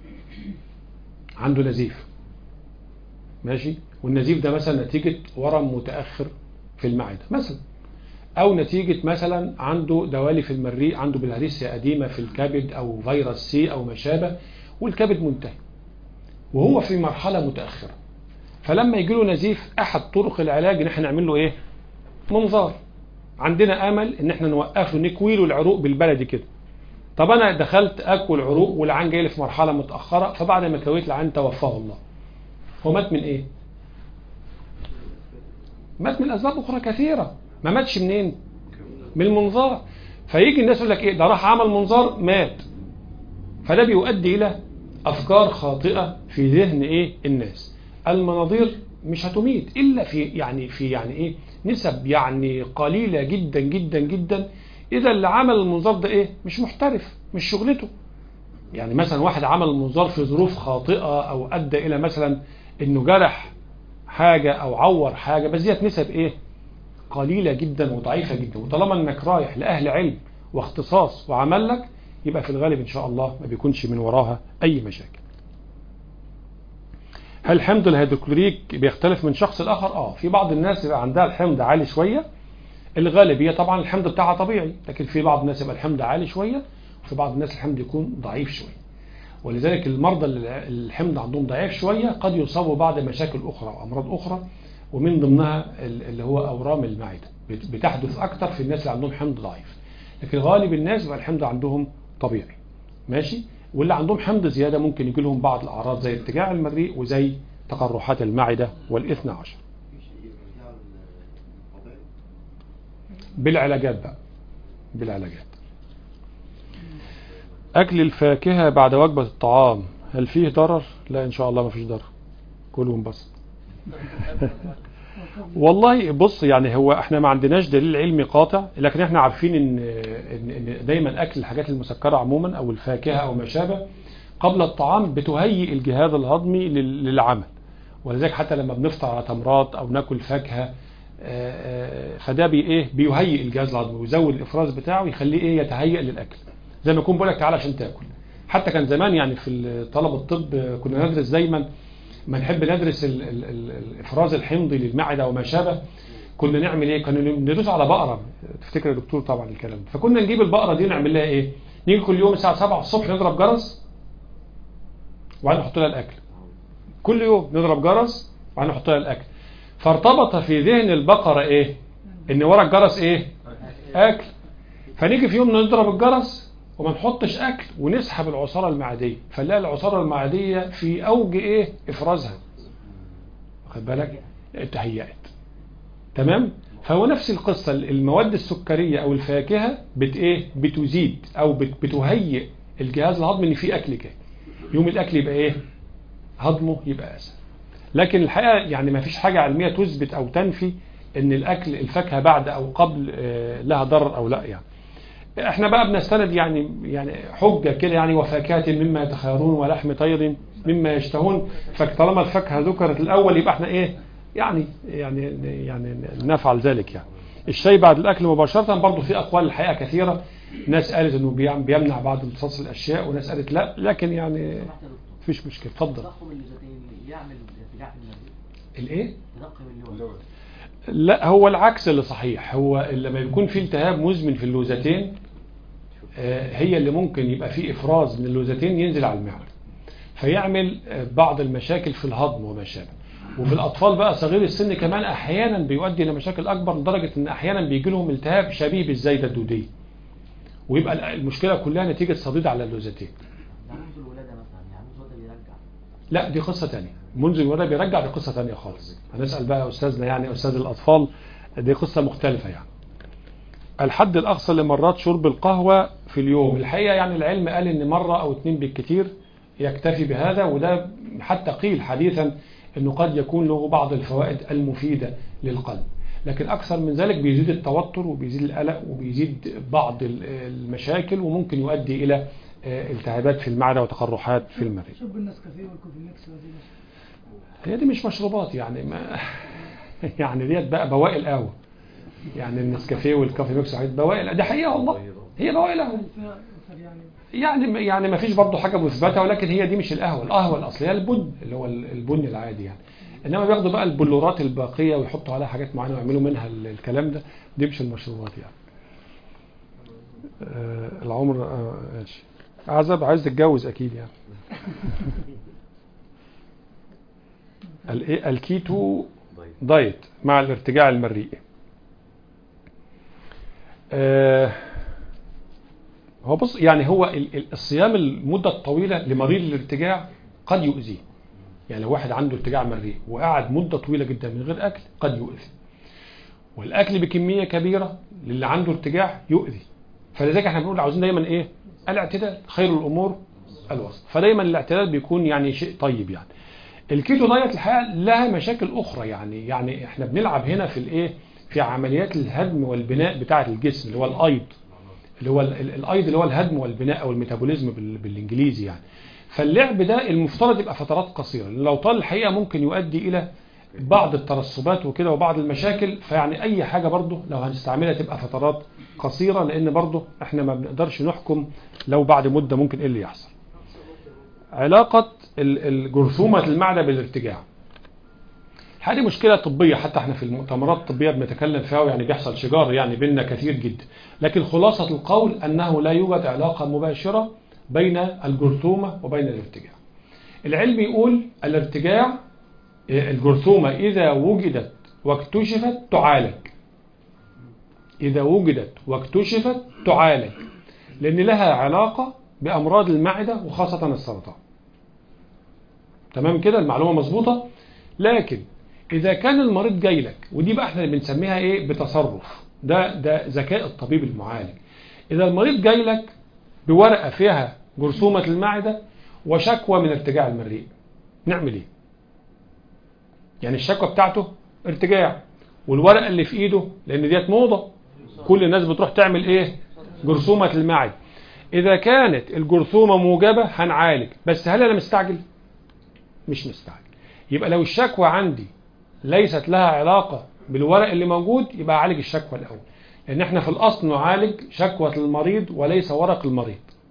عنده نزيف ماشي والنزيف ده مثلا نتيجه ورم متاخر في المعده مثلا او نتيجه مثلا عنده دوالي في المريء عنده بلهارسيا قديمه في الكبد او فيروس سي او ما شابه والكبد منتهي وهو في مرحلة متأخرة فلما يجي له نزيف أحد طرق العلاج إن احنا نعمل له إيه؟ منظار عندنا أمل إن احنا نوقف له نكوي له العروق بالبلدي كده طب أنا دخلت أكل عروق والعين جاي لي في مرحلة متأخرة فبعد ما كويت العين توفاه الله هو مات من إيه؟ مات من أسباب أخرى كثيرة ما ماتش منين؟ من المنظار فيجي الناس يقول لك إيه ده راح عمل منظار مات فده بيؤدي إلى أفكار خاطئة في ذهن إيه الناس المناظير مش هتميت إلا في يعني في يعني إيه نسب يعني قليلة جدا جدا جدا إذا اللي عمل المنظار ده إيه مش محترف مش شغلته يعني مثلا واحد عمل المنظار في ظروف خاطئة أو أدى إلى مثلا إنه جرح حاجة أو عور حاجة بس ديت نسب إيه قليلة جدا وضعيفة جدا وطالما إنك رايح لأهل علم واختصاص وعمل لك يبقى في الغالب إن شاء الله ما بيكونش من وراها أي مشاكل هل حمض الهيدروكلوريك بيختلف من شخص لآخر؟ آه في بعض الناس يبقى عندها الحمض عالي شوية الغالبية طبعا الحمض بتاعها طبيعي لكن في بعض الناس يبقى الحمض عالي شوية وفي بعض الناس الحمض يكون ضعيف شوية ولذلك المرضى اللي الحمض عندهم ضعيف شوية قد يصابوا بعض مشاكل أخرى وأمراض أخرى ومن ضمنها اللي هو أورام المعدة بتحدث أكتر في الناس اللي عندهم حمض ضعيف لكن غالب الناس يبقى الحمض عندهم طبيعي ماشي واللي عندهم حمض زيادة ممكن يجي لهم بعض الأعراض زي ارتجاع المريء وزي تقرحات المعدة والإثنى عشر بالعلاجات بقى بالعلاجات أكل الفاكهة بعد وجبة الطعام هل فيه ضرر؟ لا إن شاء الله ما فيش ضرر كلهم بس والله بص يعني هو احنا ما عندناش دليل علمي قاطع لكن احنا عارفين ان ان إن دايما اكل الحاجات المسكره عموما او الفاكهه او ما شابه قبل الطعام بتهيئ الجهاز الهضمي لل- للعمل ولذلك حتى لما بنفطر على تمرات او ناكل فاكهه آه، آه، فده بي ايه بيهيئ الجهاز الهضمي ويزود الافراز بتاعه ويخليه ايه يتهيئ للاكل زي ما يكون بقول لك تعالى عشان تاكل حتى كان زمان يعني في طلب الطب كنا ندرس دايما ما نحب ندرس ال ال ال الافراز الحمضي للمعده وما شابه كنا نعمل ايه كنا ندوس على بقره تفتكر يا دكتور طبعا الكلام ده فكنا نجيب البقره دي نعمل لها ايه نيجي كل يوم الساعه 7 الصبح نضرب جرس وبعدين نحط لها الاكل كل يوم نضرب جرس وبعدين نحط لها الاكل فارتبط في ذهن البقره ايه ان ورا الجرس ايه اكل فنيجي في يوم نضرب الجرس وما نحطش اكل ونسحب العصاره المعديه فنلاقي العصاره المعديه في اوج ايه افرازها واخد بالك تهيأت تمام فهو نفس القصة المواد السكرية او الفاكهة بت ايه بتزيد او بت بتهيئ الجهاز الهضمي ان في اكل جاي يوم الاكل يبقى ايه هضمه يبقى اسهل لكن الحقيقة يعني ما فيش حاجة علمية تثبت او تنفي ان الاكل الفاكهة بعد او قبل لها ضرر او لا يعني احنا بقى بنستند يعني يعني حجة كده يعني وفاكهة مما يتخيرون ولحم طير مما يشتهون فطالما الفاكهة ذكرت الاول يبقى احنا ايه يعني يعني يعني نفعل ذلك يعني الشاي بعد الاكل مباشرة برضه في اقوال الحقيقة كثيرة ناس قالت انه بيمنع بعض امتصاص الاشياء وناس قالت لا لكن يعني مفيش مشكلة اتفضل الايه لا هو العكس اللي صحيح هو لما يكون في التهاب مزمن في اللوزتين هي اللي ممكن يبقى فيه افراز من اللوزتين ينزل على المعده فيعمل بعض المشاكل في الهضم وما شابه وفي الاطفال بقى صغير السن كمان احيانا بيؤدي الى مشاكل اكبر لدرجه ان احيانا بيجي لهم التهاب شبيه بالزايده الدوديه ويبقى المشكله كلها نتيجه صديد على اللوزتين لا دي قصه ثانيه منذ الولاده بيرجع دي قصه ثانيه خالص هنسال بقى استاذنا يعني استاذ الاطفال دي قصه مختلفه يعني الحد الاقصى لمرات شرب القهوه في اليوم الحقيقه يعني العلم قال ان مره او اتنين بالكثير يكتفي بهذا وده حتى قيل حديثا انه قد يكون له بعض الفوائد المفيدة للقلب لكن اكثر من ذلك بيزيد التوتر وبيزيد القلق وبيزيد بعض المشاكل وممكن يؤدي الى التهابات في المعدة وتقرحات في المريء شرب النسكافيه والكوفي ميكس هي دي مش مشروبات يعني ما يعني ديت بقى بواقي القهوه يعني النسكافيه والكافي ميكس بواقي دي حقيقه والله هي بواقي القهوه يعني يعني ما فيش برضه حاجه مثبته ولكن هي دي مش القهوه القهوه الاصليه البن اللي هو البن العادي يعني انما بياخدوا بقى البلورات الباقيه ويحطوا عليها حاجات معينه ويعملوا منها الكلام ده دي مش المشروبات يعني آه العمر آه ماشي عزب عايز تتجوز اكيد يعني الايه الكيتو دايت مع الارتجاع المريء آه هو بص يعني هو الصيام المدة الطويلة لمريض الارتجاع قد يؤذيه يعني لو واحد عنده ارتجاع مريء وقعد مدة طويلة جدا من غير أكل قد يؤذي والأكل بكمية كبيرة للي عنده ارتجاع يؤذي فلذلك احنا بنقول عاوزين دايما ايه الاعتدال خير الأمور الوسط فدايما الاعتدال بيكون يعني شيء طيب يعني الكيتو دايت الحقيقة لها مشاكل أخرى يعني يعني احنا بنلعب هنا في الايه في عمليات الهدم والبناء بتاعة الجسم اللي هو الأيض اللي هو الايض اللي هو الهدم والبناء او الميتابوليزم بالانجليزي يعني فاللعب ده المفترض يبقى فترات قصيره لو طال الحقيقه ممكن يؤدي الى بعض الترسبات وكده وبعض المشاكل فيعني اي حاجه برضه لو هنستعملها تبقى فترات قصيره لان برضه احنا ما بنقدرش نحكم لو بعد مده ممكن ايه اللي يحصل علاقه الجرثومه المعده بالارتجاع هذه مشكلة طبية حتى احنا في المؤتمرات الطبية بنتكلم فيها يعني بيحصل شجار يعني بيننا كثير جدا لكن خلاصة القول أنه لا يوجد علاقة مباشرة بين الجرثومة وبين الارتجاع العلم يقول الارتجاع الجرثومة إذا وجدت واكتشفت تعالج إذا وجدت واكتشفت تعالج لأن لها علاقة بأمراض المعدة وخاصة السرطان تمام كده المعلومة مظبوطة لكن إذا كان المريض جاي لك ودي بقى احنا اللي بنسميها ايه بتصرف ده ده ذكاء الطبيب المعالج إذا المريض جاي لك بورقة فيها جرثومة المعدة وشكوى من ارتجاع المريء نعمل ايه يعني الشكوى بتاعته ارتجاع والورقة اللي في ايده لان ديت موضة كل الناس بتروح تعمل ايه جرثومة المعدة اذا كانت الجرثومة موجبة هنعالج بس هل انا مستعجل مش مستعجل يبقى لو الشكوى عندي ليست لها علاقة بالورق اللي موجود يبقى اعالج الشكوى الاول لان احنا في الاصل نعالج شكوى المريض وليس ورق المريض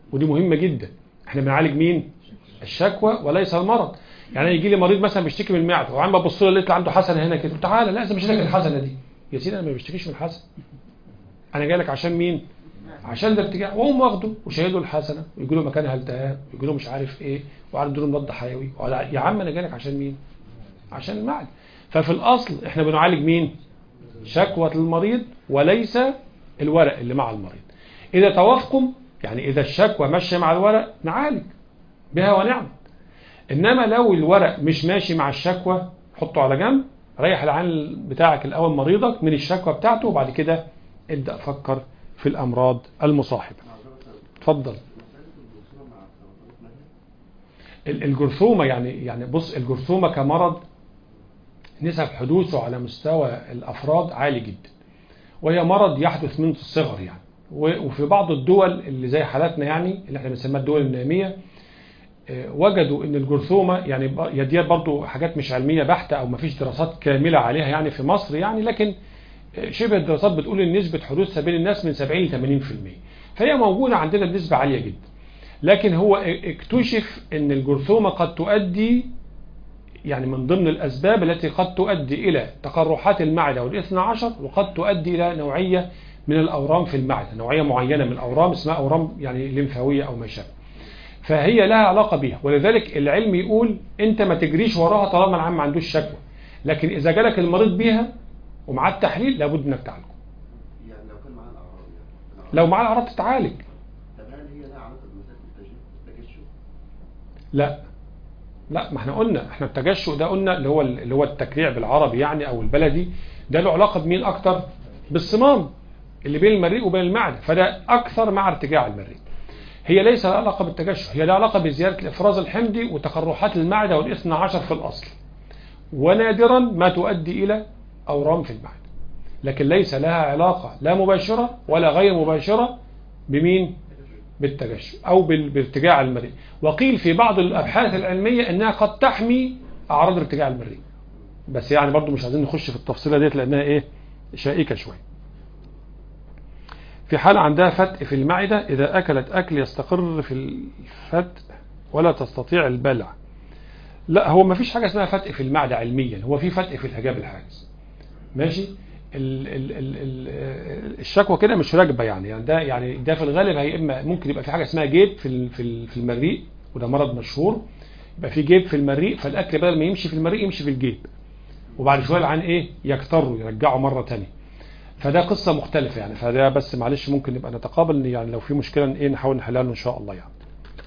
ودي مهمة جدا احنا بنعالج مين الشكوى وليس المرض يعني يجي لي مريض مثلا بيشتكي من المعده وعم ببص له لقيت عنده حسنه هنا كده تعالى لازم اشيل لك الحسنه دي يا سيدي انا ما بشتكيش من الحسنه انا جاي لك عشان مين عشان ده ارتجاع واقوم واخده وشايل له الحسنه ويجي له مكانها التهاب ويجي له مش عارف ايه وعنده له مضاد حيوي وعلى- يا عم انا جاي لك عشان مين عشان المعده ففي الاصل احنا بنعالج مين شكوى المريض وليس الورق اللي مع المريض اذا توافقوا يعني اذا الشكوى ماشيه مع الورق نعالج بها ونعم انما لو الورق مش ماشي مع الشكوى حطه على جنب ريح العين بتاعك الاول مريضك من الشكوى بتاعته وبعد كده ابدا فكر في الامراض المصاحبه اتفضل ال- الجرثومه يعني يعني بص الجرثومه كمرض نسب حدوثه على مستوى الافراد عالي جدا وهي مرض يحدث منذ الصغر يعني و- وفي بعض الدول اللي زي حالاتنا يعني اللي احنا بنسميها الدول الناميه آه، وجدوا ان الجرثومه يعني ب- يا ديت برضو حاجات مش علميه بحته او ما فيش دراسات كامله عليها يعني في مصر يعني لكن آه، شبه الدراسات بتقول ان نسبه حدوثها بين الناس من 70 ل 80% فهي موجوده عندنا بنسبه عاليه جدا لكن هو اكتشف ان الجرثومه قد تؤدي يعني من ضمن الأسباب التي قد تؤدي إلى تقرحات المعدة والاثنى عشر وقد تؤدي إلى نوعية من الأورام في المعدة نوعية معينة من الأورام اسمها أورام يعني لمفاوية أو ما شابه فهي لها علاقة بيها ولذلك العلم يقول أنت ما تجريش وراها طالما العام ما عندوش شكوى لكن إذا جالك المريض بيها ومعاه التحليل لابد إنك تعالجه يعني لو كان معاه الاعراض يعني لو معاه الأعراض تتعالج طب هل هي لها علاقه بمساله التجشؤ التجشؤ لا لا ما احنا قلنا احنا التجشؤ ده قلنا اللي هو اللي هو التكريع بالعربي يعني او البلدي ده له علاقه بمين اكتر بالصمام اللي بين المريء وبين المعده فده اكثر مع ارتجاع المريء هي ليس لها علاقه بالتجشؤ هي لها علاقه بزياده الافراز الحمضي وتقرحات المعده والاثنى عشر في الاصل ونادرا ما تؤدي الى اورام في المعده لكن ليس لها علاقه لا مباشره ولا غير مباشره بمين بالتجشؤ أو بال- بارتجاع المريء وقيل في بعض الأبحاث العلمية أنها قد تحمي أعراض ارتجاع المريء بس يعني برضو مش عايزين نخش في التفصيلة ديت لأنها إيه شائكة شوية في حالة عندها فتق في المعدة إذا أكلت أكل يستقر في الفتق ولا تستطيع البلع لا هو ما فيش حاجة اسمها فتق في المعدة علميا هو في فتق في الحجاب الحاجز ماشي ال ال ال ال الشكوى كده مش راكبه يعني يعني ده يعني ده في الغالب هي اما ممكن يبقى في حاجه اسمها جيب في ال- في ال- في المريء وده مرض مشهور يبقى في جيب في المريء فالاكل بدل ما يمشي في المريء يمشي في الجيب وبعد شويه العين ايه يكتروا يرجعوا مره تانية فده قصه مختلفه يعني فده بس معلش ممكن نبقى نتقابل يعني لو في مشكله ايه نحاول نحلها له ان شاء الله يعني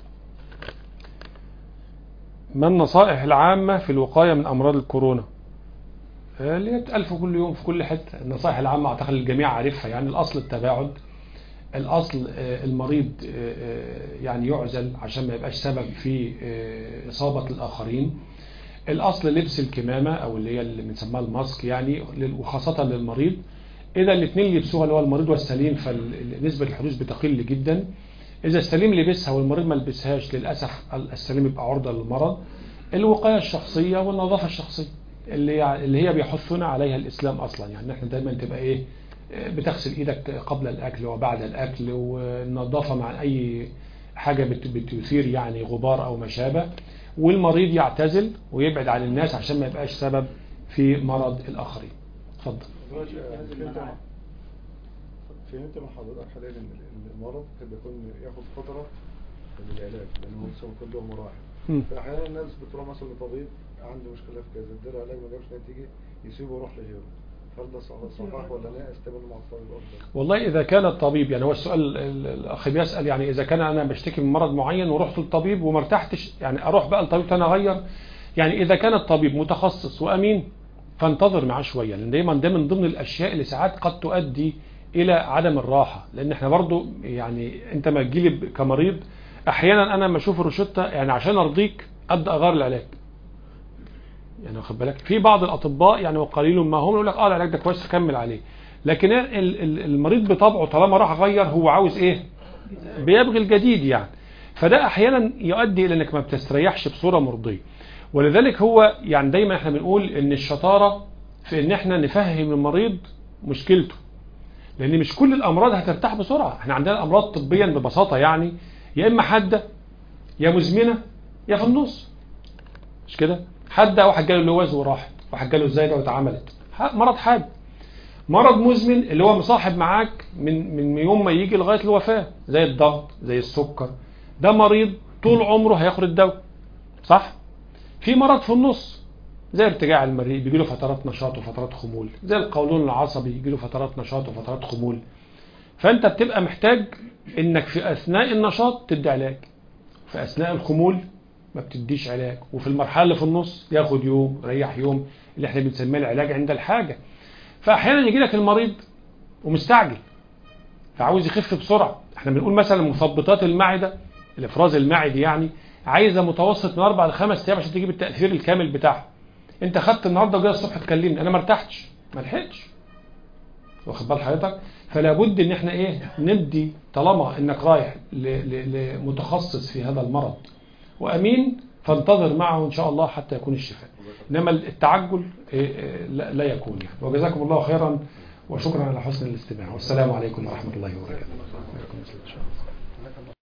ما النصائح العامه في الوقايه من امراض الكورونا آه، اللي هي بتألف كل يوم في كل حتة النصائح العامة أعتقد الجميع عارفها يعني الأصل التباعد الأصل آه، المريض آه، آه، يعني يعزل عشان ما يبقاش سبب في آه، إصابة الآخرين الأصل لبس الكمامة أو اللي هي اللي بنسميها الماسك يعني لل- وخاصة للمريض إذا الاثنين لبسوها اللي هو المريض والسليم فنسبة الحدوث بتقل جدا إذا السليم لبسها والمريض ما لبسهاش للأسف السليم يبقى عرضة للمرض الوقاية الشخصية والنظافة الشخصية اللي يع- اللي هي بيحثنا عليها الإسلام أصلا يعني احنا دايما تبقى إيه آه، بتغسل إيدك قبل الأكل وبعد الأكل والنظافة مع أي حاجة بت- بتثير يعني غبار أو ما شابه والمريض يعتزل ويبعد عن الناس عشان ما يبقاش سبب في مرض الآخرين اتفضل دلوقتي فهمت فهمت من حضرتك حاليا ان المرض قد يكون ياخد فتره من العلاج لان هو لسه بيكون له مراحل مم. فاحيانا الناس بتروح مثلا لطبيب عنده مشكله في كذا اديله علاج ما جابش نتيجه يسيبه ويروح لغيره فهل ده صح- صحيح ولا لا استمر مع الطبيب افضل؟ والله إذا كان الطبيب يعني هو السؤال ال- الأخ بيسأل يعني إذا كان أنا بشتكي من مرض معين ورحت للطبيب وما ارتحتش يعني أروح بقى لطبيب تاني أغير يعني إذا كان الطبيب متخصص وأمين فانتظر معاه شوية لأن دايما ده من ضمن الأشياء اللي ساعات قد تؤدي إلى عدم الراحة لأن إحنا برضو يعني أنت ما تجيلي ب- كمريض أحيانا أنا لما أشوف الروشتة يعني عشان أرضيك أبدأ أغير العلاج يعني واخد بالك في بعض الاطباء يعني وقليل ما هم يقول لك اه العلاج ده كويس كمل عليه لكن ال- ال- المريض بطبعه طالما راح غير هو عاوز ايه بيبغي الجديد يعني فده احيانا يؤدي الى انك ما بتستريحش بصوره مرضيه ولذلك هو يعني دايما احنا بنقول ان الشطاره في ان احنا نفهم المريض مشكلته لان مش كل الامراض هترتاح بسرعه احنا عندنا امراض طبيا ببساطه يعني يا اما حاده يا مزمنه يا في النص مش كده حاده واحد جاله اللواز وراحت واحد جاله الزايده واتعملت ح- مرض حاد مرض مزمن اللي هو مصاحب معاك من من يوم ما يجي لغايه الوفاه زي الضغط زي السكر ده مريض طول عمره هياخد الدواء صح في مرض في النص زي ارتجاع المريء بيجي له فترات نشاط وفترات خمول زي القولون العصبي يجي له فترات نشاط وفترات خمول فانت بتبقى محتاج انك في اثناء النشاط تدي علاج في اثناء الخمول ما بتديش علاج وفي المرحله اللي في النص ياخد يوم ريح يوم اللي احنا بنسميه العلاج عند الحاجه فاحيانا يجي لك المريض ومستعجل فعاوز يخف بسرعه احنا بنقول مثلا مثبطات المعده الافراز المعدي يعني عايزه متوسط من اربع لخمس ايام عشان تجيب التاثير الكامل بتاعها انت خدت النهارده وجاي الصبح تكلمني انا ما ارتحتش ما لحقتش واخد بال حضرتك فلا بد ان احنا ايه ندي طالما انك رايح ل- ل- لمتخصص في هذا المرض وامين فانتظر معه ان شاء الله حتى يكون الشفاء انما التعجل إيه، إيه، لا لا يكون يعني وجزاكم الله خيرا وشكرا على حسن الاستماع والسلام عليكم ورحمه الله وبركاته